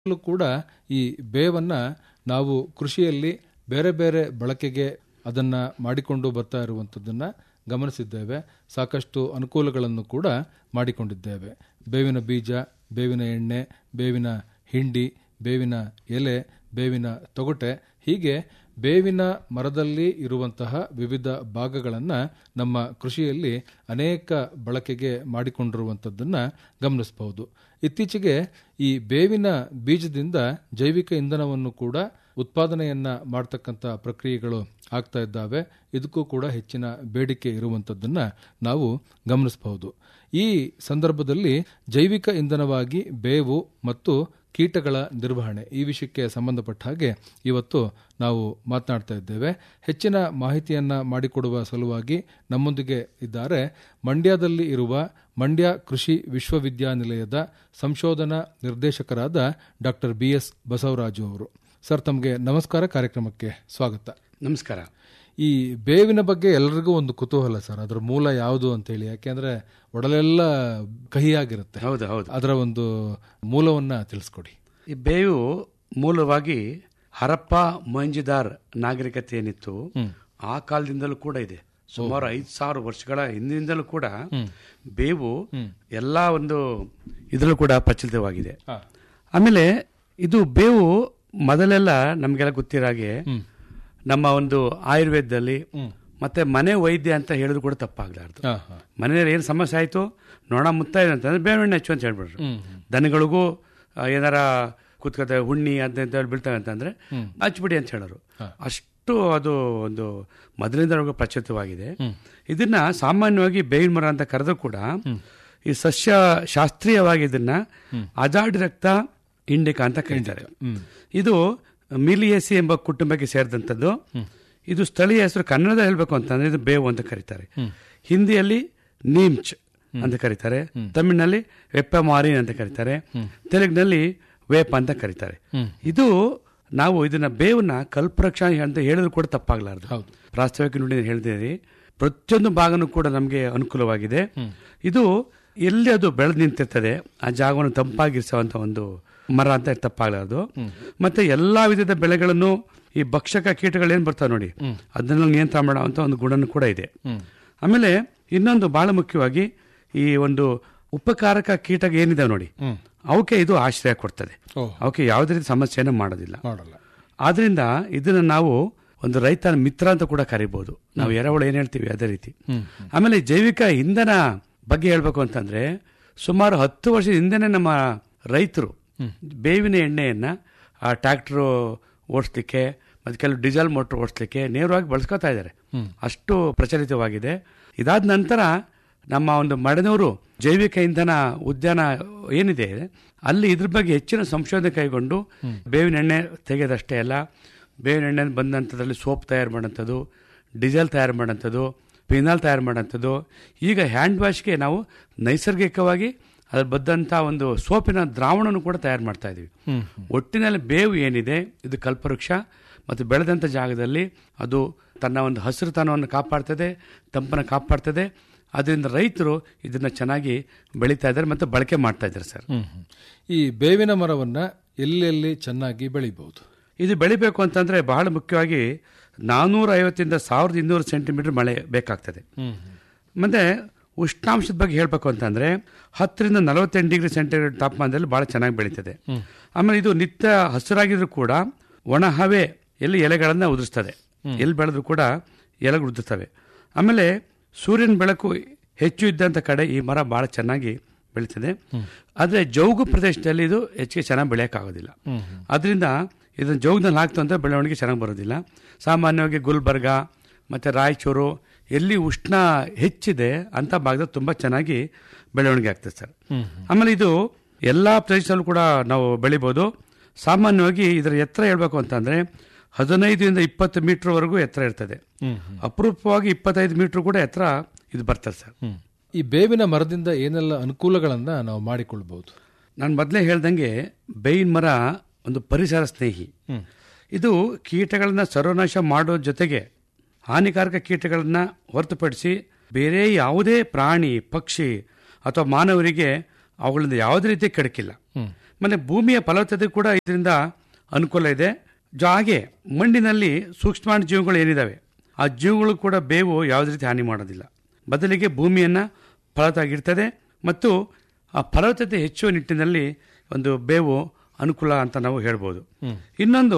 ಈಗಲೂ ಕೂಡ ಈ ಬೇವನ್ನ ನಾವು ಕೃಷಿಯಲ್ಲಿ ಬೇರೆ ಬೇರೆ ಬಳಕೆಗೆ ಅದನ್ನ ಮಾಡಿಕೊಂಡು ಬರ್ತಾ ಇರುವಂಥದ್ದನ್ನ ಗಮನಿಸಿದ್ದೇವೆ ಸಾಕಷ್ಟು ಅನುಕೂಲಗಳನ್ನು ಕೂಡ ಮಾಡಿಕೊಂಡಿದ್ದೇವೆ ಬೇವಿನ ಬೀಜ ಬೇವಿನ ಎಣ್ಣೆ ಬೇವಿನ ಹಿಂಡಿ ಬೇವಿನ ಎಲೆ ಬೇವಿನ ತೊಗಟೆ ಹೀಗೆ ಬೇವಿನ ಮರದಲ್ಲಿ ಇರುವಂತಹ ವಿವಿಧ ಭಾಗಗಳನ್ನು ನಮ್ಮ ಕೃಷಿಯಲ್ಲಿ ಅನೇಕ ಬಳಕೆಗೆ ಮಾಡಿಕೊಂಡಿರುವಂಥದ್ದನ್ನ ಗಮನಿಸಬಹುದು ಇತ್ತೀಚೆಗೆ ಈ ಬೇವಿನ ಬೀಜದಿಂದ ಜೈವಿಕ ಇಂಧನವನ್ನು ಕೂಡ ಉತ್ಪಾದನೆಯನ್ನ ಮಾಡತಕ್ಕಂಥ ಪ್ರಕ್ರಿಯೆಗಳು ಆಗ್ತಾ ಇದ್ದಾವೆ ಇದಕ್ಕೂ ಕೂಡ ಹೆಚ್ಚಿನ ಬೇಡಿಕೆ ಇರುವಂಥದ್ದನ್ನ ನಾವು ಗಮನಿಸಬಹುದು ಈ ಸಂದರ್ಭದಲ್ಲಿ ಜೈವಿಕ ಇಂಧನವಾಗಿ ಬೇವು ಮತ್ತು ಕೀಟಗಳ ನಿರ್ವಹಣೆ ಈ ವಿಷಯಕ್ಕೆ ಸಂಬಂಧಪಟ್ಟ ಹಾಗೆ ಇವತ್ತು ನಾವು ಮಾತನಾಡ್ತಾ ಇದ್ದೇವೆ ಹೆಚ್ಚಿನ ಮಾಹಿತಿಯನ್ನ ಮಾಡಿಕೊಡುವ ಸಲುವಾಗಿ ನಮ್ಮೊಂದಿಗೆ ಇದ್ದಾರೆ ಮಂಡ್ಯದಲ್ಲಿ ಇರುವ ಮಂಡ್ಯ ಕೃಷಿ ವಿಶ್ವವಿದ್ಯಾನಿಲಯದ ಸಂಶೋಧನಾ ನಿರ್ದೇಶಕರಾದ ಡಾಕ್ಟರ್ ಬಿ ಎಸ್ ಬಸವರಾಜು ಅವರು ಸರ್ ತಮಗೆ ನಮಸ್ಕಾರ ಕಾರ್ಯಕ್ರಮಕ್ಕೆ ಸ್ವಾಗತ ನಮಸ್ಕಾರ ಈ ಬೇವಿನ ಬಗ್ಗೆ ಎಲ್ಲರಿಗೂ ಒಂದು ಕುತೂಹಲ ಸರ್ ಅದರ ಮೂಲ ಯಾವುದು ಅಂತ ಹೇಳಿ ಯಾಕೆಂದ್ರೆ ಒಡಲೆಲ್ಲ ಕಹಿಯಾಗಿರುತ್ತೆ ಹೌದು ಹೌದು ಅದರ ಒಂದು ಮೂಲವನ್ನ ತಿಳಿಸ್ಕೊಡಿ ಈ ಬೇವು ಮೂಲವಾಗಿ ಹರಪ್ಪ ಮೊಹಂಜಿದಾರ್ ನಾಗರಿಕತೆ ಏನಿತ್ತು ಆ ಕಾಲದಿಂದಲೂ ಕೂಡ ಇದೆ ಸುಮಾರು ಐದು ಸಾವಿರ ವರ್ಷಗಳ ಹಿಂದಿನಿಂದಲೂ ಕೂಡ ಬೇವು ಎಲ್ಲ ಒಂದು ಇದರಲ್ಲೂ ಕೂಡ ಪ್ರಚಲಿತವಾಗಿದೆ ಆಮೇಲೆ ಇದು ಬೇವು ಮೊದಲೆಲ್ಲ ನಮಗೆಲ್ಲ ಗೊತ್ತಿರೋ ಹಾಗೆ ನಮ್ಮ ಒಂದು ಆಯುರ್ವೇದದಲ್ಲಿ ಮತ್ತೆ ಮನೆ ವೈದ್ಯ ಅಂತ ಹೇಳಿದ್ರು ಕೂಡ ತಪ್ಪಾಗ್ಲಾರ್ದು ಹಾ, ಹಾ. ಮನೆಯಲ್ಲಿ ಏನು ಸಮಸ್ಯೆ ಆಯಿತು ನೋಣ ಮುತ್ತ ಇದೆ ಅಂತಂದ್ರೆ ಬೇವಿನ ಎಣ್ಣೆ ಹಚ್ಚು ಅಂತ ಹೇಳ್ಬಿಟ್ರು ದನಗಳಿಗೂ ಆ, ಏನಾರ ಕುತ್ಕತೆ ಹುಣ್ಣಿ ಅಂತ ಅಂತ ಹೇಳಿ ಬೀಳ್ತವೆ ಅಂತಂದ್ರೆ ಹಚ್ಬಿಡಿ ಅಂತ ಹೇಳೋರು ಅಷ್ಟು ಅದು ಒಂದು ಮೊದಲಿಂದ ಪ್ರಚಲಿತವಾಗಿದೆ ಇದನ್ನ ಸಾಮಾನ್ಯವಾಗಿ ಬೇವಿನ ಮರ ಅಂತ ಕರೆದು ಕೂಡ ಈ ಸಸ್ಯ ಶಾಸ್ತ್ರೀಯವಾಗಿ ಇದನ್ನ ಅಜಾಡಿ ರಕ್ತ ಇಂಡಿಕಾ ಅಂತ ಕರೀತಾರೆ ಇದು ಮಿಲಿಯೇಸಿ ಎಂಬ ಕುಟುಂಬಕ್ಕೆ ಸೇರಿದಂಥದ್ದು ಇದು ಸ್ಥಳೀಯ ಹೆಸರು ಕನ್ನಡದಲ್ಲಿ ಹೇಳ್ಬೇಕು ಅಂತಂದ್ರೆ ಇದು ಬೇವು ಅಂತ ಕರೀತಾರೆ ಹಿಂದಿಯಲ್ಲಿ ನೀಮ್ಚ್ ಅಂತ ಕರೀತಾರೆ ತಮಿಳಿನಲ್ಲಿ ವೆಪ್ಪಮಾರಿನ್ ಅಂತ ಕರೀತಾರೆ ತೆಲುಗಿನಲ್ಲಿ ವೇಪ ಅಂತ ಕರೀತಾರೆ ಇದು ನಾವು ಇದನ್ನ ಬೇವನ್ನ ಕಲ್ಪವೃಕ್ಷ ಅಂತ ಹೇಳಿದ್ರು ಕೂಡ ತಪ್ಪಾಗ್ಲಾರ್ದು ಪ್ರಾಸ್ತಾವಿಕ ನುಡಿ ಹೇಳಿದ್ದೀರಿ ಪ್ರತಿಯೊಂದು ಭಾಗನೂ ಕೂಡ ನಮಗೆ ಅನುಕೂಲವಾಗಿದೆ ಇದು ಎಲ್ಲಿ ಅದು ಬೆಳೆದು ನಿಂತಿರ್ತದೆ ಆ ಜಾಗವನ್ನು ತಂಪಾಗಿರಿಸುವಂತ ಒಂದು ಮರ ಅಂತ ತಪ್ಪಾಗಲಾರದು ಮತ್ತೆ ಎಲ್ಲಾ ವಿಧದ ಬೆಳೆಗಳನ್ನು ಈ ಭಕ್ಷಕ ಕೀಟಗಳೇನ್ ಬರ್ತಾವೆ ನೋಡಿ ಅದನ್ನ ನಿಯಂತ್ರಣ ಮಾಡುವಂತ ಒಂದು ಗುಣನೂ ಕೂಡ ಇದೆ ಆಮೇಲೆ ಇನ್ನೊಂದು ಬಹಳ ಮುಖ್ಯವಾಗಿ ಈ ಒಂದು ಉಪಕಾರಕ ಕೀಟ ಏನಿದೆ ನೋಡಿ ಅವಕ್ಕೆ ಇದು ಆಶ್ರಯ ಕೊಡ್ತದೆ ಓಹ್. ಅವಕ್ಕೆ ಯಾವುದೇ ರೀತಿ ಸಮಸ್ಯೆಯನ್ನು ಮಾಡೋದಿಲ್ಲ ಮಾಡಲ್ಲ ಆದ್ರಿಂದ ಇದನ್ನ ನಾವು ಒಂದು ರೈತನ ಮಿತ್ರ ಅಂತ ಕೂಡ ಕರಿಬಹುದು ನಾವು ಎರೆಹುಳು ಏನ್ ಹೇಳ್ತೀವಿ ಅದೇ ರೀತಿ ಆಮೇಲೆ ಜೈವಿಕ ಇಂಧನ ಬಗ್ಗೆ ಹೇಳ್ಬೇಕು ಅಂತಂದ್ರೆ ಸುಮಾರು ಹತ್ತು ವರ್ಷದ ಹಿಂದೆನೆ ನಮ್ಮ ರೈತರು ಬೇವಿನ ಎಣ್ಣೆಯನ್ನ ಆ ಟ್ರ್ಯಾಕ್ಟರ್ ಓಡಿಸ್ಲಿಕ್ಕೆ ಮತ್ತೆ ಕೆಲವು ಡೀಸೆಲ್ ಮೋಟರ್ ಓಡಿಸ್ಲಿಕ್ಕೆ ನೇರವಾಗಿ ಬಳಸ್ಕೊತಾ ಇದ್ದಾರೆ ಅಷ್ಟು ಪ್ರಚಲಿತವಾಗಿದೆ ಇದಾದ ನಂತರ ನಮ್ಮ ಒಂದು ಮಡನೂರು ಜೈವಿಕ ಇಂಧನ ಉದ್ಯಾನ ಏನಿದೆ ಅಲ್ಲಿ ಇದ್ರ ಬಗ್ಗೆ ಹೆಚ್ಚಿನ ಸಂಶೋಧನೆ ಕೈಗೊಂಡು ಬೇವಿನ ಎಣ್ಣೆ ತೆಗೆದಷ್ಟೇ ಅಲ್ಲ ಬೇವಿನ ಎಣ್ಣೆ ಬಂದಂಥದ್ರಲ್ಲಿ ಸೋಪ್ ತಯಾರು ಮಾಡೋಂಥದ್ದು ಡೀಸೆಲ್ ತಯಾರು ಮಾಡೋಂಥದ್ದು ಪಿನಾಲ್ ತಯಾರು ಮಾಡೋಂಥದ್ದು ಈಗ ಹ್ಯಾಂಡ್ ವಾಶ್ಗೆ ನಾವು ನೈಸರ್ಗಿಕವಾಗಿ ಅದ್ರ ಬದ್ದಂಥ ಒಂದು ಸೋಪಿನ ದ್ರಾವಣನು ಕೂಡ ತಯಾರು ಮಾಡ್ತಾ ಇದೀವಿ ಒಟ್ಟಿನಲ್ಲಿ ಬೇವು ಏನಿದೆ ಇದು ಕಲ್ಪವೃಕ್ಷ ಮತ್ತು ಬೆಳೆದಂಥ ಜಾಗದಲ್ಲಿ ಅದು ತನ್ನ ಒಂದು ಹಸಿರುತನವನ್ನು ಕಾಪಾಡ್ತದೆ ತಂಪನ್ನು ಕಾಪಾಡ್ತದೆ ಅದರಿಂದ ರೈತರು ಇದನ್ನ ಚೆನ್ನಾಗಿ ಬೆಳೀತಾ ಇದ್ದಾರೆ ಮತ್ತು ಬಳಕೆ ಮಾಡ್ತಾ ಇದ್ದಾರೆ ಸರ್ ಹ್ಮ್ ಹ್ಮ್. ಈ ಬೇವಿನ ಮರವನ್ನ ಎಲ್ಲೆಲ್ಲಿ ಚೆನ್ನಾಗಿ ಬೆಳಿಬಹುದು ಇದು ಬೆಳಿಬೇಕು ಅಂತಂದ್ರೆ ಬಹಳ ಮುಖ್ಯವಾಗಿ ನಾನೂರ ಐವತ್ತಿಂದ ಸಾವಿರದ ಇನ್ನೂರು ಸೆಂಟಿಮೀಟರ್ ಮಳೆ ಬೇಕಾಗ್ತದೆ ಮತ್ತೆ ಉಷ್ಣಾಂಶದ ಬಗ್ಗೆ ಹೇಳ್ಬೇಕು ಅಂತಂದ್ರೆ ಹತ್ತರಿಂದ ನಲವತ್ತೆಂಟು ಡಿಗ್ರಿ ಸೆಂಟಿಗ್ರೇಡ್ ತಾಪಮಾನದಲ್ಲಿ ಬಹಳ ಚೆನ್ನಾಗಿ ಬೆಳೀತದೆ ಆಮೇಲೆ ಇದು ನಿತ್ಯ ಹಸಿರಾಗಿದ್ರು ಕೂಡ ಒಣ ಹವೆ ಎಲ್ಲಿ ಎಲೆಗಳನ್ನ ಉದುರಿಸ್ತದೆ ಎಲ್ಲಿ ಬೆಳೆದ್ರು ಕೂಡ ಎಲೆಗಳು ಉದುರ್ತವೆ ಆಮೇಲೆ ಸೂರ್ಯನ ಬೆಳಕು ಹೆಚ್ಚು ಇದ್ದಂಥ ಕಡೆ ಈ ಮರ ಬಹಳ ಚೆನ್ನಾಗಿ ಬೆಳೀತದೆ ಆದರೆ ಜೌಗು ಪ್ರದೇಶದಲ್ಲಿ ಇದು ಹೆಚ್ಚಿಗೆ ಚೆನ್ನಾಗಿ ಬೆಳೆಯೋಕ್ಕಾಗೋದಿಲ್ಲ ಅದರಿಂದ ಇದನ್ನ ಜೋಗದಲ್ಲಿ ಹಾಕ್ತು ಅಂತ ಬೆಳವಣಿಗೆ ಚೆನ್ನಾಗಿ ಬರೋದಿಲ್ಲ ಸಾಮಾನ್ಯವಾಗಿ ಗುಲ್ಬರ್ಗ ಮತ್ತು ರಾಯಚೂರು ಎಲ್ಲಿ ಉಷ್ಣ ಹೆಚ್ಚಿದೆ ಅಂತ ಭಾಗದಲ್ಲಿ ತುಂಬ ಚೆನ್ನಾಗಿ ಬೆಳವಣಿಗೆ ಆಗ್ತದೆ ಸರ್ ಆಮೇಲೆ ಇದು ಎಲ್ಲ ಪ್ರದೇಶದಲ್ಲೂ ಕೂಡ ನಾವು ಬೆಳಿಬೋದು ಸಾಮಾನ್ಯವಾಗಿ ಇದರ ಎತ್ತರ ಹೇಳ್ಬೇಕು ಅಂತಂದ್ರೆ ಹದಿನೈದರಿಂದ ಇಪ್ಪತ್ತು ಮೀಟರ್ವರೆಗೂ ಎತ್ತರ ಇರ್ತದೆ ಅಪರೂಪವಾಗಿ ಇಪ್ಪತ್ತೈದು ಮೀಟರ್ ಕೂಡ ಎತ್ತರ ಇದು ಬರ್ತದೆ ಸರ್ ಹ್ಮ್. ಈ ಬೇವಿನ ಮರದಿಂದ ಏನೆಲ್ಲ ಅನುಕೂಲಗಳನ್ನ ನಾವು ಮಾಡಿಕೊಳ್ಬಹುದು ನಾನು ಮೊದಲೇ ಹೇಳ್ದಂಗೆ ಬೇವಿನ ಮರ ಒಂದು ಪರಿಸರ ಸ್ನೇಹಿ ಇದು ಕೀಟಗಳನ್ನ ಸರ್ವನಾಶ ಮಾಡೋ ಜೊತೆಗೆ ಹಾನಿಕಾರಕ ಕೀಟಗಳನ್ನ ಹೊರತುಪಡಿಸಿ ಬೇರೆ ಯಾವುದೇ ಪ್ರಾಣಿ ಪಕ್ಷಿ ಅಥವಾ ಮಾನವರಿಗೆ ಅವುಗಳಿಂದ ಯಾವುದೇ ರೀತಿ ಕೆಡಕಿಲ್ಲ ಮತ್ತೆ ಭೂಮಿಯ ಫಲವತ್ತತೆ ಕೂಡ ಇದರಿಂದ ಅನುಕೂಲ ಇದೆ ಜೊ- ಹಾಗೆ ಮಣ್ಣಿನಲ್ಲಿ ಸೂಕ್ಷ್ಮಾಣು ಜೀವಿಗಳು ಏನಿದಾವೆ ಆ ಜೀವಿಗಳು ಕೂಡ ಬೇವು ಯಾವುದೇ ರೀತಿ ಹಾನಿ ಮಾಡೋದಿಲ್ಲ ಬದಲಿಗೆ ಭೂಮಿಯನ್ನು ಫಲವತ್ತಾಗಿರ್ತದೆ ಮತ್ತು ಆ ಫಲವತ್ತತೆ ಹೆಚ್ಚುವ ನಿಟ್ಟಿನಲ್ಲಿ ಒಂದು ಬೇವು ಅನುಕೂಲ ಅಂತ ನಾವು ಹೇಳ್ಬೋದು ಇನ್ನೊಂದು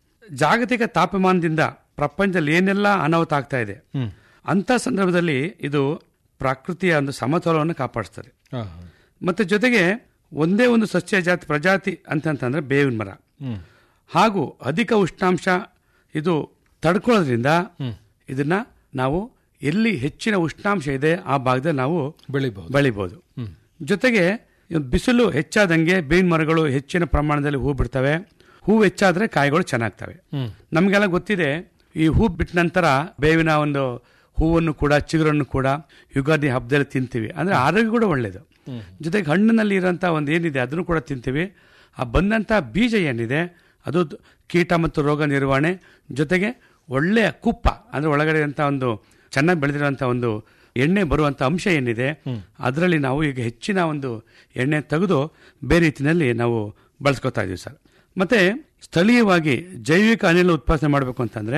ಜಾಗತಿಕ ತಾಪಮಾನದಿಂದ ಪ್ರಪಂಚದಲ್ಲಿ ಏನೆಲ್ಲ ಅನಾಹುತ ಆಗ್ತಾ ಇದೆ ಅಂತ ಸಂದರ್ಭದಲ್ಲಿ ಇದು ಪ್ರಕೃತಿಯ ಒಂದು ಸಮತೋಲನವನ್ನು ಕಾಪಾಡಿಸ್ತದೆ ಹಾ, ಹಾ. ಮತ್ತೆ ಜೊತೆಗೆ ಒಂದೇ ಒಂದು ಸಸ್ಯ ಜಾತಿ ಪ್ರಜಾತಿ ಅಂತಂತಂದ್ರೆ ಬೇವಿನ ಮರ ಹ್ಮ್. ಹಾಗೂ ಅಧಿಕ ಉಷ್ಣಾಂಶ ಇದು ತಡ್ಕೊಳ್ಳೋದ್ರಿಂದ ಇದನ್ನ ನಾವು ಎಲ್ಲಿ ಹೆಚ್ಚಿನ ಉಷ್ಣಾಂಶ ಇದೆ ಆ ಭಾಗದಲ್ಲಿ ನಾವು ಬೆಳಿಬಹುದು ಬೆಳಿಬಹುದು ಜೊತೆಗೆ ಬಿಸಿಲು ಹೆಚ್ಚಾದಂಗೆ ಬೇವಿನ ಮರಗಳು ಹೆಚ್ಚಿನ ಪ್ರಮಾಣದಲ್ಲಿ ಹೂ ಬಿಡ್ತವೆ ಹೂ ಹೆಚ್ಚಾದ್ರೆ ಕಾಯಿಗಳು ಚೆನ್ನಾಗ್ತವೆ ಹ್ಮ್. ನಮಗೆಲ್ಲ ಗೊತ್ತಿದೆ ಈ ಹೂ ಬಿಟ್ಟ ನಂತರ ಬೇವಿನ ಒಂದು ಹೂವನ್ನು ಕೂಡ ಚಿಗುರನ್ನು ಕೂಡ ಯುಗಾದಿ ಹಬ್ಬದಲ್ಲಿ ತಿಂತೀವಿ ಅಂದ್ರೆ ಆರೋಗ್ಯ ಕೂಡ ಒಳ್ಳೇದು ಜೊತೆಗೆ ಹಣ್ಣಿನಲ್ಲಿ ಇರೋಂಥ ಒಂದು ಏನಿದೆ ಅದನ್ನು ಕೂಡ ತಿಂತೀವಿ ಆ ಬಂದಂಥ ಬೀಜ ಏನಿದೆ ಅದು ದ್- ಕೀಟ ಮತ್ತು ರೋಗ ನಿರ್ವಹಣೆ ಜೊತೆಗೆ ಒಳ್ಳೆಯ ಕುಪ್ಪ ಅಂದ್ರೆ ಒಳಗಡೆ ಇರುವಂಥ ಒಂದು ಚೆನ್ನಾಗಿ ಬೆಳೆದಿರುವಂಥ ಒಂದು ಎಣ್ಣೆ ಬರುವಂಥ ಅಂಶ ಏನಿದೆ ಅದರಲ್ಲಿ ನಾವು ಈಗ ಹೆಚ್ಚಿನ ಒಂದು ಎಣ್ಣೆ ತೆಗೆದು ಬೇರೆ ರೀತಿಯಲ್ಲಿ ನಾವು ಬಳಸ್ಕೊತಾ ಇದೀವಿ ಸರ್ ಮತ್ತೆ ಸ್ಥಳೀಯವಾಗಿ ಜೈವಿಕ ಅನಿಲ ಉತ್ಪಾದನೆ ಮಾಡಬೇಕು ಅಂತಂದ್ರೆ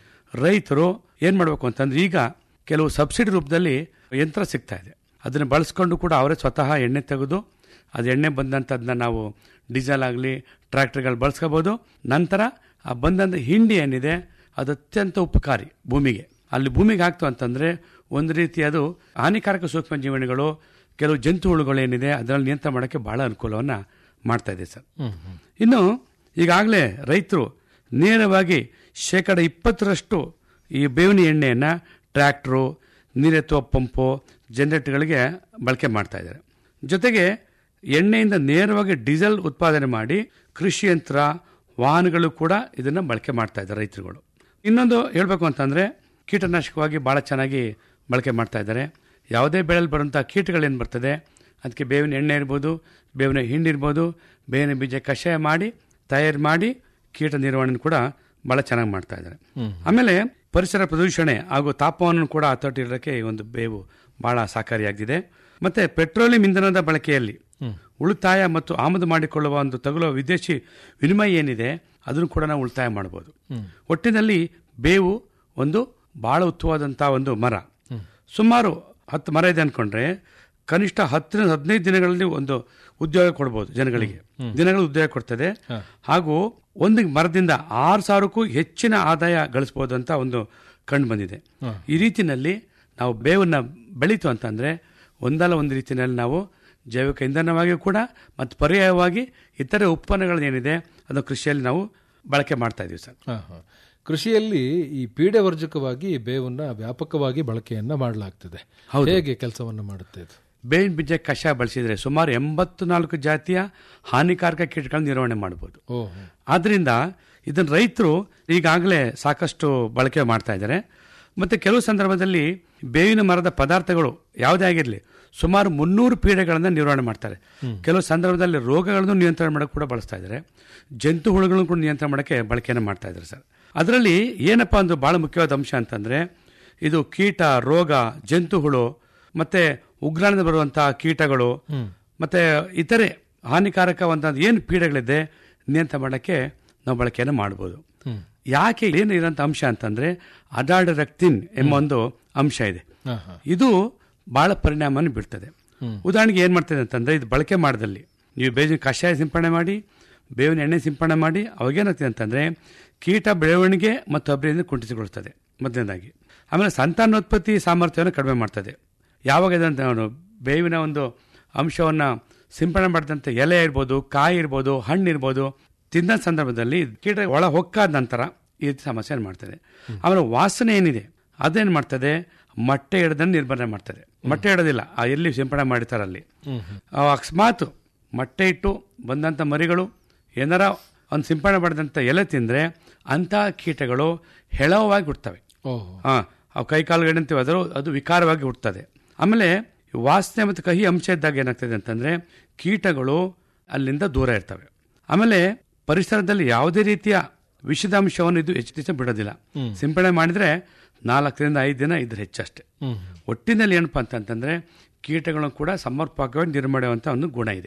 ರೈತರು ಏನ್ ಮಾಡಬೇಕು ಅಂತಂದ್ರೆ ಈಗ ಕೆಲವು ಸಬ್ಸಿಡಿ ರೂಪದಲ್ಲಿ ಯಂತ್ರ ಸಿಗ್ತಾ ಇದೆ ಅದನ್ನ ಬಳಸ್ಕೊಂಡು ಕೂಡ ಅವರೇ ಸ್ವತಃ ಎಣ್ಣೆ ತೆಗೆದು ಅದು ಎಣ್ಣೆ ಬಂದಂಥದ್ದನ್ನ ನಾವು ಡೀಸೆಲ್ ಆಗಲಿ ಟ್ರ್ಯಾಕ್ಟರ್ಗಳು ಬಳಸ್ಕೋಬಹುದು ನಂತರ ಆ ಬಂದಂಥ ಹಿಂಡಿ ಏನಿದೆ ಅದು ಅತ್ಯಂತ ಉಪಕಾರಿ ಭೂಮಿಗೆ ಅಲ್ಲಿ ಭೂಮಿಗೆ ಹಾಕ್ತು ಅಂತಂದ್ರೆ ಒಂದು ರೀತಿ ಅದು ಹಾನಿಕಾರಕ ಸೂಕ್ಷ್ಮ ಜೀವಣಿಗಳು ಕೆಲವು ಜಂತು ಹುಳುಗಳು ಏನಿದೆ ಅದರಲ್ಲಿ ನಿಯಂತ್ರಣ ಮಾಡೋಕ್ಕೆ ಬಹಳ ಅನುಕೂಲವನ್ನ ಮಾಡ್ತಾ ಇದೆ ಸರ್ ಇನ್ನು ಈಗಾಗಲೇ ರೈತರು ನೇರವಾಗಿ ಶೇಕಡ ಇಪ್ಪತ್ತರಷ್ಟು ಈ ಬೇವಿನ ಎಣ್ಣೆಯನ್ನ ಟ್ರ್ಯಾಕ್ಟ್ರು ನೀರೆತ್ತುವ ಪಂಪು ಜನರೇಟರ್ಗಳಿಗೆ ಬಳಕೆ ಮಾಡ್ತಾ ಇದ್ದಾರೆ ಜೊತೆಗೆ ಎಣ್ಣೆಯಿಂದ ನೇರವಾಗಿ ಡೀಸೆಲ್ ಉತ್ಪಾದನೆ ಮಾಡಿ ಕೃಷಿ ಯಂತ್ರ ವಾಹನಗಳು ಕೂಡ ಇದನ್ನ ಬಳಕೆ ಮಾಡ್ತಾ ಇದ್ದಾರೆ ರೈತರುಗಳು ಇನ್ನೊಂದು ಹೇಳ್ಬೇಕು ಅಂತಂದ್ರೆ ಕೀಟನಾಶಕವಾಗಿ ಬಹಳ ಚೆನ್ನಾಗಿ ಬಳಕೆ ಮಾಡ್ತಾ ಇದ್ದಾರೆ ಯಾವುದೇ ಬೆಳೆಯಲ್ಲಿ ಬರುವಂಥ ಕೀಟಗಳೇನು ಬರ್ತದೆ ಅದಕ್ಕೆ ಬೇವಿನ ಎಣ್ಣೆ ಇರ್ಬೋದು ಬೇವಿನ ಹಿಂಡಿ ಇರ್ಬೋದು ಬೇವಿನ ಬೀಜ ಕಷಾಯ ಮಾಡಿ ತಯಾರು ಮಾಡಿ ಕೀಟ ನಿರ್ವಹಣೆ ಕೂಡ ಬಹಳ ಚೆನ್ನಾಗಿ ಮಾಡ್ತಾ ಇದ್ದಾರೆ ಆಮೇಲೆ ಪರಿಸರ ಪ್ರದೂಷಣೆ ಹಾಗೂ ತಾಪಮಾನ ಕೂಡ ಹತೋಟಿರೋಕ್ಕೆ ಈ ಒಂದು ಬೇವು ಬಹಳ ಸಹಕಾರಿಯಾಗಿದೆ ಮತ್ತೆ ಪೆಟ್ರೋಲಿಯಂ ಇಂಧನದ ಬಳಕೆಯಲ್ಲಿ ಉಳಿತಾಯ ಮತ್ತು ಆಮದು ಮಾಡಿಕೊಳ್ಳುವ ಒಂದು ತಗುಲುವ ವಿದೇಶಿ ವಿನಿಮಯ ಏನಿದೆ ಅದನ್ನು ಕೂಡ ನಾವು ಉಳಿತಾಯ ಮಾಡಬಹುದು ಒಟ್ಟಿನಲ್ಲಿ ಬೇವು ಒಂದು ಬಹಳ ಉತ್ತಮವಾದಂತಹ ಒಂದು ಮರ ಸುಮಾರು ಹತ್ತು ಮರ ಇದೆ ಅನ್ಕೊಂಡ್ರೆ ಕನಿಷ್ಠ ಹತ್ತರಿಂದ ಹದಿನೈದು ದಿನಗಳಲ್ಲಿ ಒಂದು ಉದ್ಯೋಗ ಕೊಡ್ಬೋದು ಜನಗಳಿಗೆ ದಿನಗಳು ಉದ್ಯೋಗ ಕೊಡ್ತದೆ ಹಾಗೂ ಒಂದು ಮರದಿಂದ ಆರು ಸಾವಿರಕ್ಕೂ ಹೆಚ್ಚಿನ ಆದಾಯ ಗಳಿಸಬಹುದು ಅಂತ ಒಂದು ಕಂಡು ಬಂದಿದೆ ಈ ರೀತಿನಲ್ಲಿ ನಾವು ಬೇವನ್ನ ಬೆಳೀತು ಅಂತಂದ್ರೆ ಒಂದಲ್ಲ ಒಂದು ರೀತಿಯಲ್ಲಿ ನಾವು ಜೈವಿಕ ಇಂಧನವಾಗಿ ಕೂಡ ಮತ್ತು ಪರ್ಯಾಯವಾಗಿ ಇತರೆ ಉತ್ಪನ್ನಗಳೇನಿದೆ ಅದನ್ನು ಕೃಷಿಯಲ್ಲಿ ನಾವು ಬಳಕೆ ಮಾಡ್ತಾ ಇದೀವಿ ಸರ್ ಹಾ, ಹಾ. ಕೃಷಿಯಲ್ಲಿ ಈ ಪೀಡೆ ವರ್ಜಕವಾಗಿ ಬೇವನ್ನ ವ್ಯಾಪಕವಾಗಿ ಬಳಕೆಯನ್ನ ಮಾಡಲಾಗ್ತದೆ ಹೇಗೆ ಕೆಲಸವನ್ನ ಮಾಡುತ್ತೆ ಇದು ಬೇವಿನ ಬೀಜ ಕಷಾಯ ಬಳಸಿದ್ರೆ ಸುಮಾರು ಎಂಬತ್ತು ನಾಲ್ಕು ಜಾತಿಯ ಹಾನಿಕಾರಕ ಕೀಟಗಳನ್ನು ನಿರ್ವಹಣೆ ಮಾಡಬಹುದು ಓ ಆದ್ರಿಂದ ಇದನ್ನ ರೈತರು ಈಗಾಗಲೇ ಸಾಕಷ್ಟು ಬಳಕೆ ಮಾಡ್ತಾ ಇದ್ದಾರೆ ಮತ್ತೆ ಕೆಲವು ಸಂದರ್ಭದಲ್ಲಿ ಬೇವಿನ ಮರದ ಪದಾರ್ಥಗಳು ಯಾವುದೇ ಆಗಿರಲಿ ಸುಮಾರು ಮುನ್ನೂರು ಪೀಡೆಗಳನ್ನು ನಿರ್ವಹಣೆ ಮಾಡ್ತಾರೆ ಕೆಲವು ಸಂದರ್ಭದಲ್ಲಿ ರೋಗಗಳನ್ನು ನಿಯಂತ್ರಣ ಮಾಡೋಕೆ ಕೂಡ ಬಳಸ್ತಾ ಇದ್ದಾರೆ ಜಂತು ಹುಳುಗಳನ್ನು ಕೂಡ ನಿಯಂತ್ರಣ ಮಾಡೋಕ್ಕೆ ಬಳಕೆಯನ್ನು ಮಾಡ್ತಾ ಇದ್ದಾರೆ ಸರ್ ಅದರಲ್ಲಿ ಏನಪ್ಪಾ ಒಂದು ಬಹಳ ಮುಖ್ಯವಾದ ಅಂಶ ಅಂತಂದ್ರೆ ಇದು ಕೀಟ ರೋಗ ಜಂತು ಹುಳು ಮತ್ತೆ ಉಗ್ರಾಣದ ಬರುವಂತಹ ಕೀಟಗಳು ಮತ್ತೆ ಇತರೆ ಹಾನಿಕಾರಕ ಒಂದು ಏನು ಪೀಡೆಗಳಿದೆ ನಿಯಂತ್ರಣ ಮಾಡೋಕ್ಕೆ ನಾವು ಬಳಕೆಯನ್ನು ಮಾಡ್ಬೋದು ಯಾಕೆ ಏನು ಇರೋಂಥ ಅಂಶ ಅಂತಂದ್ರೆ ಅಡಾಡರಕ್ತಿನ್ ಎಂಬ ಒಂದು ಅಂಶ ಇದೆ ಹಾ, ಹಾ. ಇದು ಬಹಳ ಪರಿಣಾಮನ ಬೀಳ್ತದೆ ಉದಾಹರಣೆಗೆ ಏನ್ ಮಾಡ್ತದೆ ಅಂತಂದ್ರೆ ಇದು ಬಳಕೆ ಮಾಡದಲ್ಲಿ ನೀವು ಬೇವಿನ ಕಷಾಯ ಸಿಂಪಡಣೆ ಮಾಡಿ ಬೇವಿನ ಎಣ್ಣೆ ಸಿಂಪಡಣೆ ಮಾಡಿ ಅವಾಗೇನಾಗ್ತದೆ ಅಂತಂದ್ರೆ ಕೀಟ ಬೆಳವಣಿಗೆ ಮತ್ತು ಅಭಿವೃದ್ಧಿ ಕುಂಠಿತಗೊಳಿಸ್ತದೆ ಮೊದಲನೇದಾಗಿ ಆಮೇಲೆ ಸಂತಾನೋತ್ಪತ್ತಿ ಸಾಮರ್ಥ್ಯವನ್ನು ಕಡಿಮೆ ಮಾಡ್ತದೆ ಯಾವಾಗ ಇದಂತ ನಾವು ಬೇವಿನ ಒಂದು ಅಂಶವನ್ನ ಸಿಂಪಡಣೆ ಮಾಡಿದಂಥ ಎಲೆ ಇರ್ಬೋದು ಕಾಯಿ ಇರ್ಬೋದು ಹಣ್ಣು ಇರ್ಬೋದು ತಿಂದ ಸಂದರ್ಭದಲ್ಲಿ ಕೀಟ ಒಳ ಹೊಕ್ಕಾದ ನಂತರ ಈ ರೀತಿ ಸಮಸ್ಯೆ ಮಾಡ್ತದೆ ಆಮೇಲೆ ವಾಸನೆ ಏನಿದೆ ಅದೇನು ಮಾಡ್ತದೆ ಮೊಟ್ಟೆ ಹಿಡ್ದನ್ನು ನಿರ್ಬಂಧ ಮಾಡ್ತದೆ ಮೊಟ್ಟೆ ಇಡೋದಿಲ್ಲ ಆ ಎಲ್ಲಿ ಸಿಂಪಡಣೆ ಮಾಡಿರ್ತಾರೆ ಅಲ್ಲಿ ಆ ಅಕಸ್ಮಾತ್ ಮೊಟ್ಟೆ ಇಟ್ಟು ಬಂದಂಥ ಮರಿಗಳು ಏನಾರ ಒಂದು ಸಿಂಪಡಣೆ ಮಾಡಿದಂಥ ಎಲೆ ತಿಂದರೆ ಅಂತಹ ಕೀಟಗಳು ಹೆಳವಾಗಿ ಹುಡ್ತವೆ ಓಹೋ ಹಾ ಅವು ಕೈ ಕಾಲುಗಡೆ ಅಂತೀವಿ ಅದರ ಅದು ವಿಕಾರವಾಗಿ ಹುಟ್ಟುತ್ತದೆ ಆಮೇಲೆ ಈ ವಾಸನೆ ಮತ್ತು ಕಹಿ ಅಂಶ ಇದ್ದಾಗ ಏನಾಗ್ತದೆ ಅಂತಂದ್ರೆ ಕೀಟಗಳು ಅಲ್ಲಿಂದ ದೂರ ಇರ್ತವೆ ಆಮೇಲೆ ಪರಿಸರದಲ್ಲಿ ಯಾವುದೇ ರೀತಿಯ ವಿಷದ ಅಂಶವನ್ನು ಇದು ಹೆಚ್ಚು ದಿವಸ ಬಿಡೋದಿಲ್ಲ ಸಿಂಪಡಣೆ ಮಾಡಿದ್ರೆ ನಾಲ್ಕರಿಂದ ಐದು ದಿನ ಇದ್ರ ಹೆಚ್ಚಷ್ಟೇ ಒಟ್ಟಿನಲ್ಲಿ ಏನಪ್ಪಾ ಅಂತಂತಂದ್ರೆ ಕೀಟಗಳನ್ನು ಕೂಡ ಸಮರ್ಪಕವಾಗಿ ನಿರ್ಮಾಡುವಂತ ಒಂದು ಗುಣ ಇದೆ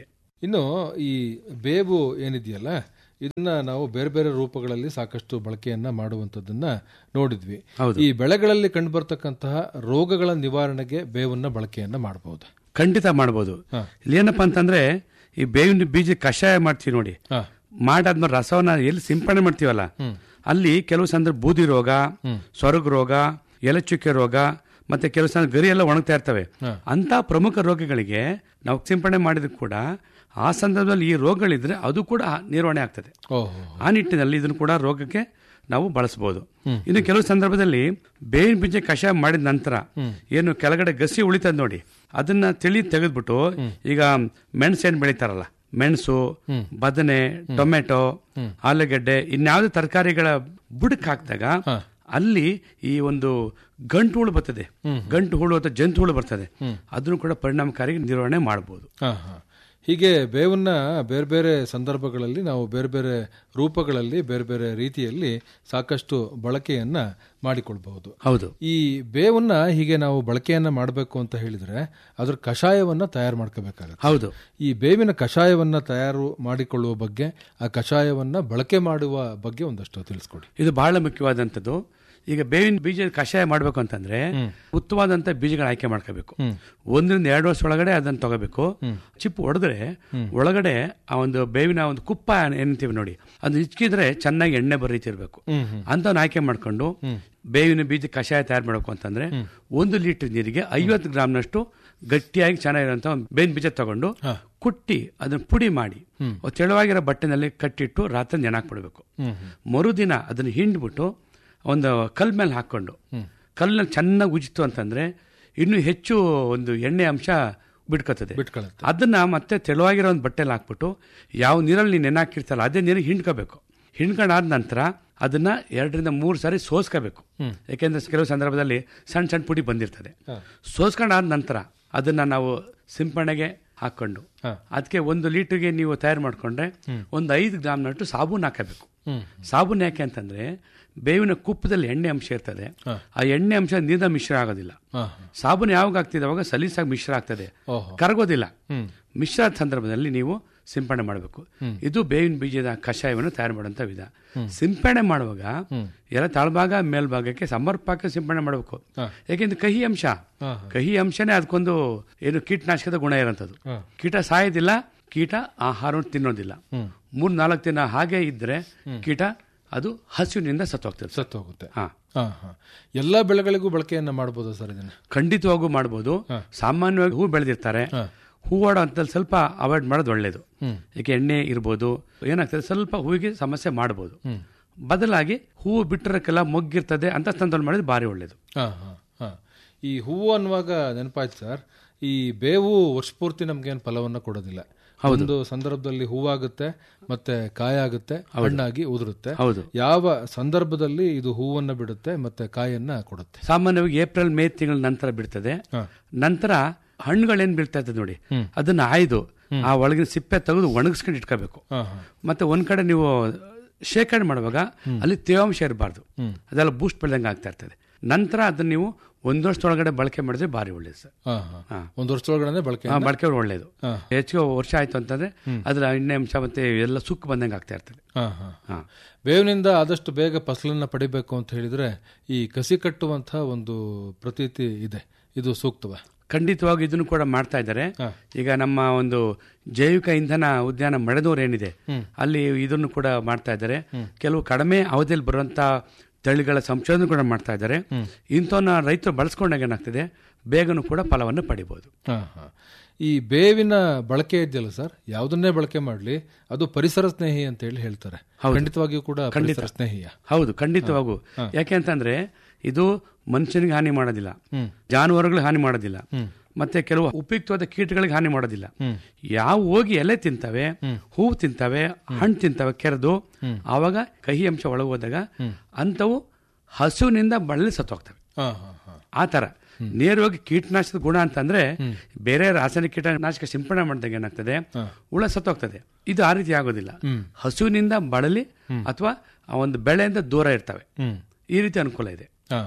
ಇನ್ನು ಈ ಬೇವು ಏನಿದೆಯಲ್ಲ ಇದನ್ನ ನಾವು ಬೇರೆ ಬೇರೆ ರೂಪಗಳಲ್ಲಿ ಸಾಕಷ್ಟು ಬಳಕೆಯನ್ನ ಮಾಡುವಂತದ್ದನ್ನ ನೋಡಿದ್ವಿ ಹೌದು. ಈ ಬೆಳೆಗಳಲ್ಲಿ ಕಂಡುಬರ್ತಕ್ಕಂತಹ ರೋಗಗಳ ನಿವಾರಣೆಗೆ ಬೇವನ್ನ ಬಳಕೆಯನ್ನ ಮಾಡಬಹುದು ಖಂಡಿತ ಮಾಡ್ಬೋದು ಇಲ್ಲಿ ಏನಪ್ಪಾ ಅಂತಂದ್ರೆ ಈ ಬೇವಿನ ಬೀಜ ಕಷಾಯ ಮಾಡ್ತೀವಿ ನೋಡಿ ಹಾ. ಮಾಡಾದ್ಮೇಲೆ ರಸವನ್ನ ಎಲ್ಲಿ ಸಿಂಪಡಣೆ ಮಾಡ್ತೀವಲ್ಲ ಅಲ್ಲಿ ಕೆಲವು ಸಂದರ್ಭ ಬೂದಿ ರೋಗ ಸೊರಗು ರೋಗ ಎಲೆಚುಕ್ಕೆ ರೋಗ ಮತ್ತೆ ಕೆಲವು ಸಂದರ್ಭ ಗರಿ ಎಲ್ಲ ಒಣಗ್ತಾ ಇರ್ತವೆ ಅಂತ ಪ್ರಮುಖ ರೋಗಗಳಿಗೆ ನಾವು ಸಿಂಪಡಣೆ ಮಾಡಿದ್ರು ಕೂಡ ಆ ಸಂದರ್ಭದಲ್ಲಿ ಈ ರೋಗಗಳಿದ್ರೆ ಅದು ಕೂಡ ನಿರ್ವಹಣೆ ಆಗ್ತದೆ ಓಹೋ ಆ ನಿಟ್ಟಿನಲ್ಲಿ ಇದನ್ನು ಕೂಡ ರೋಗಕ್ಕೆ ನಾವು ಬಳಸಬಹುದು ಇನ್ನು ಕೆಲವು ಸಂದರ್ಭದಲ್ಲಿ ಬೇವಿನ ಬೀಜ ಕಷಾಯ ಮಾಡಿದ ನಂತರ ಏನು ಕೆಳಗಡೆ ಗಸಿ ಉಳಿತದ ನೋಡಿ ಅದನ್ನ ತಿಳಿ ತೆಗೆದ್ಬಿಟ್ಟು ಈಗ ಮೆಣಸು ಏನ್ ಬೆಳಿತಾರಲ್ಲ ಮೆಣಸು ಬದನೆ ಟೊಮೆಟೊ ಆಲೂಗಡ್ಡೆ ಇನ್ಯಾವುದೇ ತರಕಾರಿಗಳ ಬುಡಕ್ ಹಾಕಿದಾಗ ಅಲ್ಲಿ ಈ ಒಂದು ಗಂಟು ಹುಳು ಬರ್ತದೆ ಗಂಟು ಹುಳು ಅಥವಾ ಜಂತು ಹುಳು ಬರ್ತದೆ ಅದನ್ನು ಕೂಡ ಪರಿಣಾಮಕಾರಿ ನಿರ್ವಹಣೆ ಮಾಡಬಹುದು ಹಾ ಹಾ ಹೀಗೆ ಬೇವನ್ನ ಬೇರೆ ಬೇರೆ ಸಂದರ್ಭಗಳಲ್ಲಿ ನಾವು ಬೇರೆ ಬೇರೆ ರೂಪಗಳಲ್ಲಿ ಬೇರೆ ಬೇರೆ ರೀತಿಯಲ್ಲಿ ಸಾಕಷ್ಟು ಬಳಕೆಯನ್ನ ಮಾಡಿಕೊಳ್ಬಹುದು ಹೌದು ಈ ಬೇವನ್ನ ಹೀಗೆ ನಾವು ಬಳಕೆಯನ್ನ ಮಾಡಬೇಕು ಅಂತ ಹೇಳಿದ್ರೆ ಅದ್ರ ಕಷಾಯವನ್ನ ತಯಾರು ಮಾಡ್ಕೋಬೇಕಾಗುತ್ತೆ ಹೌದು ಈ ಬೇವಿನ ಕಷಾಯವನ್ನ ತಯಾರು ಮಾಡಿಕೊಳ್ಳುವ ಬಗ್ಗೆ ಆ ಕಷಾಯವನ್ನ ಬಳಕೆ ಮಾಡುವ ಬಗ್ಗೆ ಒಂದಷ್ಟು ತಿಳಿಸ್ಕೊಡಿ ಇದು ಬಹಳ ಮುಖ್ಯವಾದಂಥದ್ದು ಈಗ ಬೇವಿನ ಬೀಜ ಕಷಾಯ ಮಾಡಬೇಕು ಅಂತಂದ್ರೆ ಉತ್ತಮವಾದಂತ ಬೀಜಗಳ ಆಯ್ಕೆ ಮಾಡ್ಕೋಬೇಕು ಒಂದರಿಂದ ಎರಡು ವರ್ಷ ಒಳಗಡೆ ಅದನ್ನ ತಗೋಬೇಕು ಚಿಪ್ಪು ಹೊಡೆದ್ರೆ ಒಳಗಡೆ ಆ ಒಂದು ಬೇವಿನ ಒಂದು ಕುಪ್ಪ ಏನಂತೀವಿ ನೋಡಿ ಅದು ಇಚ್ಕಿದ್ರೆ ಚೆನ್ನಾಗಿ ಎಣ್ಣೆ ಬರೋ ರೀತಿ ಇರಬೇಕು ಅಂತವನ್ನ ಆಯ್ಕೆ ಮಾಡ್ಕೊಂಡು ಬೇವಿನ ಬೀಜ ಕಷಾಯ ತಯಾರು ಮಾಡಬೇಕು ಅಂತಂದ್ರೆ ಒಂದು ಲೀಟರ್ ನೀರಿಗೆ ಐವತ್ತು ಗ್ರಾಮ್ನಷ್ಟು ಗಟ್ಟಿಯಾಗಿ ಚೆನ್ನಾಗಿರುವಂತ ಒಂದು ಬೇವಿನ ಬೀಜ ತಗೊಂಡು ಕುಟ್ಟಿ ಅದನ್ನ ಪುಡಿ ಮಾಡಿ ಒಂದು ತೆಳುವಾಗಿರೋ ಬಟ್ಟೆನಲ್ಲಿ ಕಟ್ಟಿಟ್ಟು ರಾತ್ರಿ ನೆನಾಕ್ಬಿಡ್ಬೇಕು ಮರುದಿನ ಅದನ್ನ ಹಿಂಡ್ಬಿಟ್ಟು ಒಂದು ಕಲ್ ಮೇಲೆ ಹಾಕೊಂಡು ಕಲ್ಲಲ್ಲಿ ಚೆನ್ನಾಗಿ ಉಜಿತು ಅಂತಂದ್ರೆ ಇನ್ನು ಹೆಚ್ಚು ಒಂದು ಎಣ್ಣೆ ಅಂಶ ಬಿಡ್ಕೊತದೆ ಬಿಟ್ಕೊಳ್ಳುತ್ತೆ ಅದನ್ನ ಮತ್ತೆ ತೆಳುವಾಗಿರೋ ಒಂದು ಬಟ್ಟೆಲಿ ಹಾಕ್ಬಿಟ್ಟು ಯಾವ ನೀರಲ್ಲಿ ನೀನು ನೆನಾಕಿರ್ತಲ್ಲ ಅದೇ ನೀರಿಗೆ ಹಿಂಡ್ಕೋಬೇಕು ಹಿಂಡ್ಕೊಂಡಾದ ನಂತರ ಅದನ್ನ ಎರಡರಿಂದ ಮೂರು ಸಾರಿ ಸೋಸ್ಕೋಬೇಕು ಯಾಕೆಂದ್ರೆ ಕೆಲವು ಸಂದರ್ಭದಲ್ಲಿ ಸಣ್ಣ ಸಣ್ಣ ಪುಡಿ ಬಂದಿರ್ತದೆ ಸೋಸ್ಕೊಂಡಾದ ನಂತರ ಅದನ್ನ ನಾವು ಸಿಂಪರಣೆಗೆ ಹಾಕೊಂಡು ಅದಕ್ಕೆ ಒಂದು ಲೀಟರ್ಗೆ ನೀವು ತಯಾರು ಮಾಡ್ಕೊಂಡ್ರೆ ಒಂದು ಐದು ಗ್ರಾಮ್ನಷ್ಟು ಸಾಬೂನು ಹಾಕಬೇಕು ಸಾಬೂನು ಯಾಕೆ ಅಂತಂದ್ರೆ ಬೇವಿನ ಕುಪ್ಪದಲ್ಲಿ ಎಣ್ಣೆ ಅಂಶ ಇರ್ತದೆ ಆ ಎಣ್ಣೆ ಅಂಶ ನೀರಿನ ಮಿಶ್ರ ಆಗೋದಿಲ್ಲ ಹಾ ಸಾಬೂನು ಯಾವಾಗ ಆಗ್ತಿದೆ ಅವಾಗ ಸಲೀಸಾಗಿ ಮಿಶ್ರ ಆಗ್ತದೆ ಓಹೋ ಕರಗೋದಿಲ್ಲ ಮಿಶ್ರ ಆದ ಸಂದರ್ಭದಲ್ಲಿ ನೀವು ಸಿಂಪಡಣೆ ಮಾಡಬೇಕು ಇದು ಬೇವಿನ ಬೀಜದ ಕಷಾಯವನ್ನು ತಯಾರು ಮಾಡುವಂತ ವಿಧ ಸಿಂಪಡಣೆ ಮಾಡುವಾಗ ಎಲ್ಲ ತಳಭಾಗ ಮೇಲ್ಭಾಗಕ್ಕೆ ಸಮರ್ಪಕ ಸಿಂಪಡಣೆ ಮಾಡಬೇಕು ಯಾಕೆಂದ್ರೆ ಕಹಿ ಅಂಶ ಕಹಿ ಅಂಶನೇ ಅದಕ್ಕೊಂದು ಏನು ಕೀಟನಾಶಕದ ಗುಣ ಇರೋಂಥದ್ದು ಕೀಟ ಸಾಯೋದಿಲ್ಲ ಕೀಟ ಆಹಾರವನ್ನು ತಿನ್ನೋದಿಲ್ಲ ಮೂರ್ ನಾಲ್ಕು ದಿನ ಹಾಗೆ ಇದ್ರೆ ಕೀಟ ಅದು ಹಸಿವಿನಿಂದ ಸತ್ತೋಗ್ತದೆ ಸತ್ತು ಹೋಗುತ್ತೆ ಹಾ ಹಾ ಹಾ ಎಲ್ಲಾ ಬೆಳೆಗಳಿಗೂ ಬಳಕೆಯನ್ನ ಮಾಡಬಹುದು ಸರ್ ಇದನ್ನ ಖಂಡಿತವಾಗೂ ಮಾಡ್ಬೋದು ಸಾಮಾನ್ಯವಾಗಿ ಹೂ ಬೆಳೆದಿರ್ತಾರೆ ಹೂವಾಡೋ ಅಂತಲ್ಲಿ ಸ್ವಲ್ಪ ಅವಾಯ್ಡ್ ಮಾಡೋದು ಒಳ್ಳೇದು ಯಾಕೆ ಎಣ್ಣೆ ಇರ್ಬೋದು ಏನಾಗ್ತದೆ ಸ್ವಲ್ಪ ಹೂವಿಗೆ ಸಮಸ್ಯೆ ಮಾಡ್ಬೋದು ಬದಲಾಗಿ ಹೂವು ಬಿಟ್ಟಿರಕ್ಕೆಲ್ಲ ಮೊಗ್ಗಿರ್ತದೆ ಅಂತ ಸಂದರ್ಭ ಮಾಡಿದ್ರೆ ಭಾರಿ ಒಳ್ಳೇದು ಹಾ ಹಾ ಹಾ ಈ ಹೂವು ಅನ್ನುವಾಗ ನೆನಪಾಯ್ತು ಸರ್ ಈ ಬೇವು ವರ್ಷ ಪೂರ್ತಿ ನಮ್ಗೇನು ಫಲವನ್ನ ಕೊಡೋದಿಲ್ಲ ಒಂದು ಸಂದರ್ಭದಲ್ಲಿ ಹೂವಾಗುತ್ತೆ ಮತ್ತೆ ಕಾಯಾಗುತ್ತೆ ಹಣ್ಣಾಗಿ ಉದುರುತ್ತೆ ಹೌದು ಯಾವ ಸಂದರ್ಭದಲ್ಲಿ ಇದು ಹೂವನ್ನ ಬಿಡುತ್ತೆ ಮತ್ತೆ ಕಾಯನ್ನ ಕೊಡುತ್ತೆ ಸಾಮಾನ್ಯವಾಗಿ ಏಪ್ರಿಲ್ ಮೇ ತಿಂಗಳ ನಂತರ ಬಿಡ್ತದೆ ಹಾ. ನಂತರ ಹಣ್ಣುಗಳೇನ್ ಬೀಳ್ತಾ ಇರ್ತದೆ ನೋಡಿ ಅದನ್ನ ಆಯ್ದು ಆ ಒಳಗಿನ ಸಿಪ್ಪೆ ತೆಗೆದು ಒಣಗಿಸ್ಕೊಂಡು ಇಟ್ಕೋಬೇಕು ಹಾ ಹಾ ಮತ್ತೆ ಒಂದ್ ಕಡೆ ನೀವು ಶೇಖರಣೆ ಮಾಡುವಾಗ ಅಲ್ಲಿ ತೇವಾಂಶ ಇರಬಾರ್ದು ಅದೆಲ್ಲ ಬೂಸ್ಟ್ ಬೆಳೆದಂಗೆ ಆಗ್ತಾ ಇರ್ತದೆ ನಂತರ ಅದನ್ನ ನೀವು ಒಂದು ವರ್ಷದೊಳಗಡೆ ಬಳಕೆ ಮಾಡಿದ್ರೆ ಭಾರಿ ಒಳ್ಳೇದು ಸರ್ ಹಾ ಹಾ ಹಾ. ಒಂದು ವರ್ಷದೊಳಗಡೆ ಬಳಕೆ ಹಾ, ಬಳಕೆ ಒಳ್ಳೇದು ಹಾ. ಹೆಚ್ಚಿಗೆ ವರ್ಷ ಆಯ್ತು ಅಂತಂದ್ರೆ ಅದ್ರ ಎಣ್ಣೆ ಅಂಶ ಮತ್ತೆ ಎಲ್ಲ ಸುಕ್ಕು ಬಂದಂಗೆ ಆಗ್ತಾ ಇರ್ತದೆ ಹಾ ಹಾ ಹಾ ಬೇವಿನಿಂದ ಆದಷ್ಟು ಬೇಗ ಫಸಲನ್ನ ಪಡಿಬೇಕು ಅಂತ ಹೇಳಿದ್ರೆ ಈ ಕಸಿ ಕಟ್ಟುವಂತಹ ಒಂದು ಪ್ರತೀತಿ ಇದೆ ಇದು ಸೂಕ್ತವ ಖಂಡಿತವಾಗಿ ಇದನ್ನು ಕೂಡ ಮಾಡ್ತಾ ಇದ್ದಾರೆ ಹಾ. ಈಗ ನಮ್ಮ ಒಂದು ಜೈವಿಕ ಇಂಧನ ಉದ್ಯಾನ ಮಳೆದೂರು ಏನಿದೆ ಅಲ್ಲಿ ಇದನ್ನು ಕೂಡ ಮಾಡ್ತಾ ಇದ್ದಾರೆ ಕೆಲವು ಕಡಿಮೆ ಅವಧಿಯಲ್ಲಿ ಬರುವಂತ ತಳಿಗಳ ಸಂಶೋಧನೆ ಕೂಡ ಮಾಡ್ತಾ ಇದ್ದಾರೆ ಇಂಥವನ್ನ ರೈತರು ಬಳಸ್ಕೊಂಡಾಗ ಏನಾಗ್ತದೆ ಬೇಗನೂ ಕೂಡ ಫಲವನ್ನು ಪಡಿಬಹುದು ಹಾ ಹಾ ಈ ಬೇವಿನ ಬಳಕೆ ಇದೆಯಲ್ಲ ಸರ್ ಯಾವುದನ್ನೇ ಬಳಕೆ ಮಾಡಲಿ ಅದು ಪರಿಸರ ಸ್ನೇಹಿ ಅಂತ ಹೇಳಿ ಹೇಳ್ತಾರೆ ಖಂಡಿತವಾಗಿಯೂ ಕೂಡ ಪರಿಸರ ಸ್ನೇಹಿಯ ಹೌದು ಖಂಡಿತವಾಗೂ ಯಾಕೆ ಅಂತಂದ್ರೆ ಇದು ಮನುಷ್ಯನಿಗೆ ಹಾನಿ ಮಾಡೋದಿಲ್ಲ ಜಾನುವಾರುಗಳಿಗೆ ಹಾನಿ ಮಾಡೋದಿಲ್ಲ ಮತ್ತೆ ಕೆಲವು ಉಪಯುಕ್ತವಾದ ಕೀಟಗಳಿಗೆ ಹಾನಿ ಮಾಡೋದಿಲ್ಲ ಯಾವ ಹೋಗಿ ಎಲೆ ತಿಂತವೆ ಹೂವು ತಿಂತವೆ ಹಣ್ಣು ತಿಂತವೆ ಕೆರೆದು ಆವಾಗ ಕಹಿ ಅಂಶ ಒಳಗೆ ಹೋದಾಗ ಅಂಥವು ಹಸುವಿನಿಂದ ಬಳಲಿ ಸತ್ತೋಗ್ತವೆ ಹಾ ಹಾ ಹಾ ಆ ತರ ನೇರವಾಗಿ ಕೀಟನಾಶಕದ ಗುಣ ಅಂತಂದ್ರೆ ಬೇರೆ ರಾಸಾಯನಿಕ ಕೀಟನಾಶಕ ಸಿಂಪಡಣೆ ಮಾಡಿದಾಗ ಏನಾಗ್ತದೆ ಹುಳ ಸತ್ತೋಗ್ತದೆ ಇದು ಆ ರೀತಿ ಆಗೋದಿಲ್ಲ ಹಸುವಿನಿಂದ ಬಳಲಿ ಅಥವಾ ಆ ಒಂದು ಬೆಳೆಯಿಂದ ದೂರ ಇರ್ತವೆ ಹ್ಮ್ ಈ ರೀತಿ ಅನುಕೂಲ ಇದೆ ಹಾ ಹಾ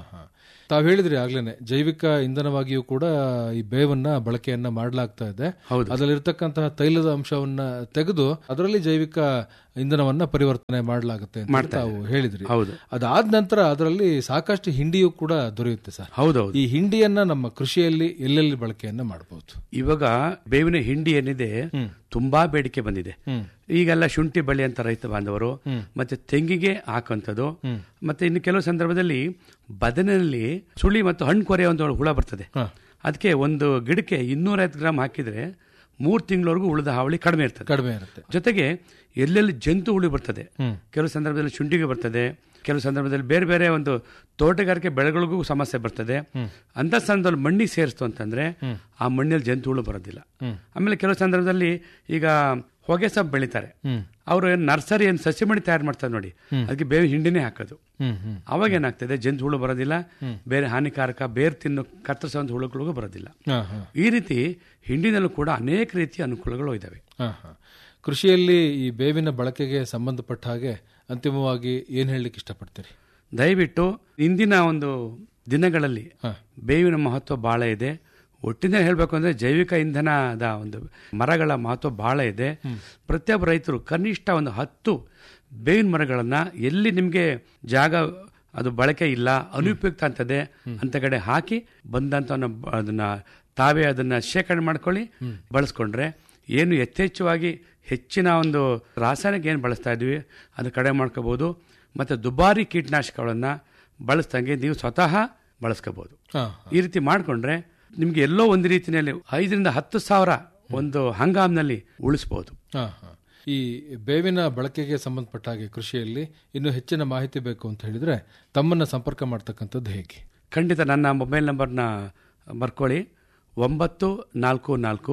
ತಾವು ಹೇಳಿದ್ರಿ ಆಗ್ಲೇನೆ ಜೈವಿಕ ಇಂಧನವಾಗಿಯೂ ಕೂಡ ಈ ಬೇವನ್ನ ಬಳಕೆಯನ್ನ ಮಾಡಲಾಗ್ತಾ ಇದೆ ಹೌದು. ಅದರಲ್ಲಿರ್ತಕ್ಕಂತಹ ತೈಲದ ಅಂಶವನ್ನ ತೆಗೆದು ಅದರಲ್ಲಿ ಜೈವಿಕ ಇಂಧನವನ್ನ ಪರಿವರ್ತನೆ ಮಾಡಲಾಗುತ್ತೆ ಅಂತ ತಾವು ಹೇಳಿದ್ರಿ ಹೌದು ಅದಾದ ನಂತರ ಅದರಲ್ಲಿ ಸಾಕಷ್ಟು ಹಿಂಡಿಯೂ ಕೂಡ ದೊರೆಯುತ್ತೆ ಸರ್ ಹೌದೌದು ಈ ಹಿಂಡಿಯನ್ನ ನಮ್ಮ ಕೃಷಿಯಲ್ಲಿ ಎಲ್ಲೆಲ್ಲಿ ಬಳಕೆಯನ್ನ ಮಾಡಬಹುದು ಇವಾಗ ಬೇವಿನ ಹಿಂಡಿ ಏನಿದೆ ತುಂಬಾ ಬೇಡಿಕೆ ಬಂದಿದೆ ಈಗೆಲ್ಲ ಶುಂಠಿ ಬಳ್ಳಿ ಅಂತ ರೈತ ಬಾಂಧವರು ಮತ್ತೆ ತೆಂಗಿಗೆ ಹಾಕುವಂಥದ್ದು ಮತ್ತೆ ಇನ್ನು ಕೆಲವು ಸಂದರ್ಭದಲ್ಲಿ ಬದನೆಯಲ್ಲಿ ಸುಳಿ ಮತ್ತು ಹಣ್ಣು ಕೊರೆಯ ಒಂದು ಹುಳ ಬರ್ತದೆ ಅದಕ್ಕೆ ಒಂದು ಗಿಡಕ್ಕೆ ಇನ್ನೂರೈವತ್ತು ಗ್ರಾಮ್ ಹಾಕಿದ್ರೆ ಮೂರು ತಿಂಗಳವರೆಗೂ ಉಳಿದ ಹಾವಳಿ ಕಡಿಮೆ ಇರ್ತದೆ ಕಡಿಮೆ ಇರುತ್ತೆ ಜೊತೆಗೆ ಎಲ್ಲೆಲ್ಲಿ ಜಂತು ಹುಳಿ ಬರ್ತದೆ ಕೆಲವು ಸಂದರ್ಭದಲ್ಲಿ ಶುಂಠಿಗೆ ಬರ್ತದೆ ಕೆಲವು ಸಂದರ್ಭದಲ್ಲಿ ಬೇರೆ ಬೇರೆ ಒಂದು ತೋಟಗಾರಿಕೆ ಬೆಳೆಗಳಿಗೂ ಸಮಸ್ಯೆ ಬರ್ತದೆ ಅಂತ ಸಂದರ್ಭದಲ್ಲಿ ಮಣ್ಣಿಗೆ ಸೇರಿಸ್ತು ಅಂತಂದ್ರೆ ಆ ಮಣ್ಣಲ್ಲಿ ಜಂತು ಹುಳು ಬರೋದಿಲ್ಲ ಆಮೇಲೆ ಕೆಲವು ಸಂದರ್ಭದಲ್ಲಿ ಈಗ ಹೊಗೆ ಸೊಪ್ಪು ಬೆಳಿತಾರೆ ಅವರು ನರ್ಸರಿ ಏನು ಸಸಿ ಮಡಿ ತಯಾರು ಮಾಡ್ತಾರೆ ನೋಡಿ ಅದಕ್ಕೆ ಬೇವಿನ ಹಿಂಡಿನೇ ಹಾಕೋದು ಹ್ಮ್ ಹ್ಮ್ ಅವಾಗ ಏನಾಗ್ತದೆ ಜಂತು ಹುಳು ಬರೋದಿಲ್ಲ ಬೇರೆ ಹಾನಿಕಾರಕ ಬೇರ್ ತಿನ್ನು ಕತ್ತರಿಸುವಂಥ ಹುಳುಗಳಿಗೂ ಬರೋದಿಲ್ಲ ಹಾ ಹಾ ಈ ರೀತಿ ಹಿಂಡಿನಲ್ಲೂ ಕೂಡ ಅನೇಕ ರೀತಿಯ ಅನುಕೂಲಗಳು ಇದ್ದಾವೆ ಹಾ, ಹಾ. ಕೃಷಿಯಲ್ಲಿ ಈ ಬೇವಿನ ಬಳಕೆಗೆ ಸಂಬಂಧಪಟ್ಟ ಹಾಗೆ ಅಂತಿಮವಾಗಿ ಏನ್ ಹೇಳಲಿಕ್ಕೆ ಇಷ್ಟಪಡ್ತೀರಿ ದಯವಿಟ್ಟು ಇಂದಿನ ಒಂದು ದಿನಗಳಲ್ಲಿ ಬೇವಿನ ಮಹತ್ವ ಬಹಳ ಇದೆ ಒಟ್ಟಿನ ಹೇಳಬೇಕು ಅಂದ್ರೆ ಜೈವಿಕ ಇಂಧನದ ಒಂದು ಮರಗಳ ಮಹತ್ವ ಬಹಳ ಇದೆ ಪ್ರತಿಯೊಬ್ಬ ರೈತರು ಕನಿಷ್ಠ ಒಂದು ಹತ್ತು ಬೇವಿನ ಮರಗಳನ್ನ ಎಲ್ಲಿ ನಿಮಗೆ ಜಾಗ ಅದು ಬಳಕೆ ಇಲ್ಲ ಅನುಪಯುಕ್ತ ಅಂತದೆ ಅಂತ ಕಡೆ ಹಾಕಿ ಬಂದಂತ ಅದನ್ನ ತಾವೇ ಅದನ್ನ ಶೇಖರಣೆ ಮಾಡ್ಕೊಳ್ಳಿ ಬಳಸ್ಕೊಂಡ್ರೆ ಏನು ಯಥೇಚ್ಛವಾಗಿ ಹೆಚ್ಚಿನ ಒಂದು ರಾಸಾಯನಿಕ ಏನು ಬಳಸ್ತಾ ಇದ್ವಿ ಅದು ಕಡಿಮೆ ಮಾಡ್ಕೋಬಹುದು ಮತ್ತೆ ದುಬಾರಿ ಕೀಟನಾಶಕಗಳನ್ನ ಬಳಸ್ದಂಗೆ ನೀವು ಸ್ವತಃ ಬಳಸ್ಕೋಬಹುದು ಹಾ ಈ ರೀತಿ ಮಾಡಿಕೊಂಡ್ರೆ ನಿಮ್ಗೆ ಎಲ್ಲೋ ಒಂದು ರೀತಿಯಲ್ಲಿ ಐದರಿಂದ ಹತ್ತು ಸಾವಿರ ಒಂದು ಹಂಗಾಮ್ನಲ್ಲಿ ಉಳಿಸ್ಬೋದು ಹಾ, ಹಾ. ಈ ಬೇವಿನ ಬಳಕೆಗೆ ಸಂಬಂಧಪಟ್ಟ ಹಾಗೆ ಕೃಷಿಯಲ್ಲಿ ಇನ್ನೂ ಹೆಚ್ಚಿನ ಮಾಹಿತಿ ಬೇಕು ಅಂತ ಹೇಳಿದ್ರೆ ತಮ್ಮನ್ನ ಸಂಪರ್ಕ ಮಾಡ್ತಕ್ಕಂಥದ್ದು ಹೇಗೆ ಖಂಡಿತ ನನ್ನ ಮೊಬೈಲ್ ನಂಬರ್ನ ಬರ್ಕೊಳ್ಳಿ ಒಂಬತ್ತು ನಾಲ್ಕು ನಾಲ್ಕು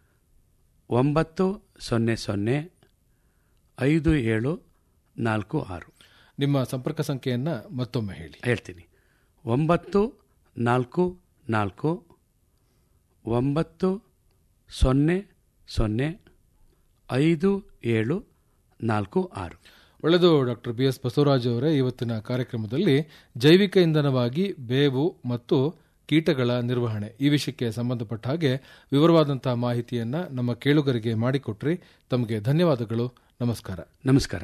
ಒಂಬತ್ತು ಸೊನ್ನೆ ಸೊನ್ನೆ ಐದು ಏಳು ನಾಲ್ಕು ಆರು ನಿಮ್ಮ ಸಂಪರ್ಕ ಸಂಖ್ಯೆಯನ್ನ ಮತ್ತೊಮ್ಮೆ ಹೇಳಿ ಹೇಳ್ತೀನಿ ಒಂಬತ್ತು ನಾಲ್ಕು ನಾಲ್ಕು ಒಂಬತ್ತು ಸೊನ್ನೆ ಸೊನ್ನೆ ಐದು ಏಳು ನಾಲ್ಕು ಆರು ಒಳ್ಳೆಯದು ಡಾಕ್ಟರ್ ಬಿ ಎಸ್ ಬಸವರಾಜ್ ಅವರೇ ಇವತ್ತಿನ ಕಾರ್ಯಕ್ರಮದಲ್ಲಿ ಜೈವಿಕ ಇಂಧನವಾಗಿ ಬೇವು ಮತ್ತು ಕೀಟಗಳ ನಿರ್ವಹಣೆ ಈ ವಿಷಯಕ್ಕೆ ಸಂಬಂಧಪಟ್ಟ ಹಾಗೆ ವಿವರವಾದಂತಹ ಮಾಹಿತಿಯನ್ನ ನಮ್ಮ ಕೇಳುಗರಿಗೆ ಮಾಡಿಕೊಟ್ರಿ ತಮಗೆ ಧನ್ಯವಾದಗಳು ನಮಸ್ಕಾರ ನಮಸ್ಕಾರ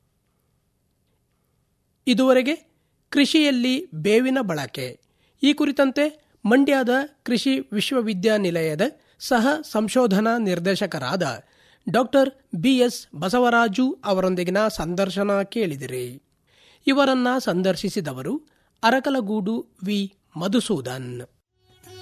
ಇದುವರೆಗೆ ಕೃಷಿಯಲ್ಲಿ ಬೇವಿನ ಬಳಕೆ ಈ ಕುರಿತಂತೆ ಮಂಡ್ಯದ ಕೃಷಿ ವಿಶ್ವವಿದ್ಯಾನಿಲಯದ ಸಹ ಸಂಶೋಧನಾ ನಿರ್ದೇಶಕರಾದ ಡಾಕ್ಟರ್ ಬಿಎಸ್ ಬಸವರಾಜು ಅವರೊಂದಿಗಿನ ಸಂದರ್ಶನ ಕೇಳಿದಿರಿ ಇವರನ್ನ ಸಂದರ್ಶಿಸಿದವರು ಅರಕಲಗೂಡು ವಿ ಮಧುಸೂದನ್